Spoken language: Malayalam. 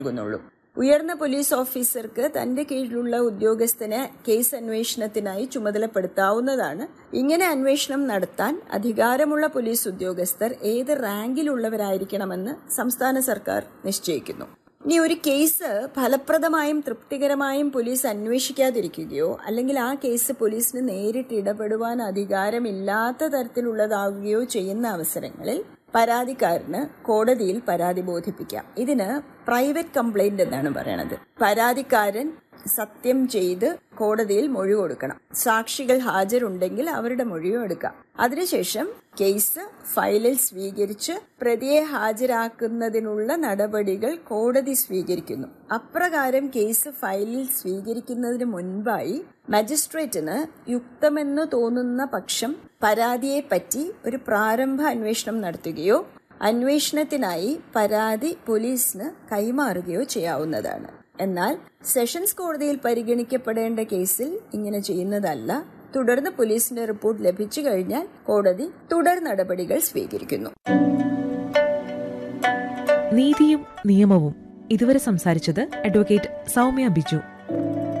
നൽകുന്നുള്ളൂ ഉയർന്ന പോലീസ് ഓഫീസർക്ക് തന്റെ കീഴിലുള്ള ഉദ്യോഗസ്ഥനെ കേസ് അന്വേഷണത്തിനായി ചുമതലപ്പെടുത്താവുന്നതാണ് ഇങ്ങനെ അന്വേഷണം നടത്താൻ അധികാരമുള്ള പോലീസ് ഉദ്യോഗസ്ഥർ ഏത് റാങ്കിലുള്ളവരായിരിക്കണമെന്ന് സംസ്ഥാന സർക്കാർ നിശ്ചയിക്കുന്നു ഇനി ഒരു കേസ് ഫലപ്രദമായും തൃപ്തികരമായും പോലീസ് അന്വേഷിക്കാതിരിക്കുകയോ അല്ലെങ്കിൽ ആ കേസ് പോലീസിന് നേരിട്ട് ഇടപെടുവാൻ അധികാരമില്ലാത്ത തരത്തിലുള്ളതാവുകയോ ചെയ്യുന്ന അവസരങ്ങളിൽ പരാതിക്കാരന് കോടതിയിൽ പരാതി ബോധിപ്പിക്കാം ഇതിന് പ്രൈവറ്റ് കംപ്ലൈന്റ് എന്നാണ് പറയണത് പരാതിക്കാരൻ സത്യം ചെയ്ത് കോടതിയിൽ മൊഴി കൊടുക്കണം സാക്ഷികൾ ഹാജരുണ്ടെങ്കിൽ അവരുടെ മൊഴിയും എടുക്കാം അതിനുശേഷം കേസ് ഫയലിൽ സ്വീകരിച്ച് പ്രതിയെ ഹാജരാക്കുന്നതിനുള്ള നടപടികൾ കോടതി സ്വീകരിക്കുന്നു അപ്രകാരം കേസ് ഫയലിൽ സ്വീകരിക്കുന്നതിന് മുൻപായി മജിസ്ട്രേറ്റിന് യുക്തമെന്ന് തോന്നുന്ന പക്ഷം പരാതിയെപ്പറ്റി ഒരു പ്രാരംഭ അന്വേഷണം നടത്തുകയോ അന്വേഷണത്തിനായി പരാതി പോലീസിന് കൈമാറുകയോ ചെയ്യാവുന്നതാണ് എന്നാൽ സെഷൻസ് കോടതിയിൽ പരിഗണിക്കപ്പെടേണ്ട കേസിൽ ഇങ്ങനെ ചെയ്യുന്നതല്ല തുടർന്ന് പോലീസിന്റെ റിപ്പോർട്ട് ലഭിച്ചു കഴിഞ്ഞാൽ കോടതി തുടർ നടപടികൾ സ്വീകരിക്കുന്നു നീതിയും നിയമവും ഇതുവരെ സംസാരിച്ചത് അഡ്വക്കേറ്റ് സൗമ്യ ബിജു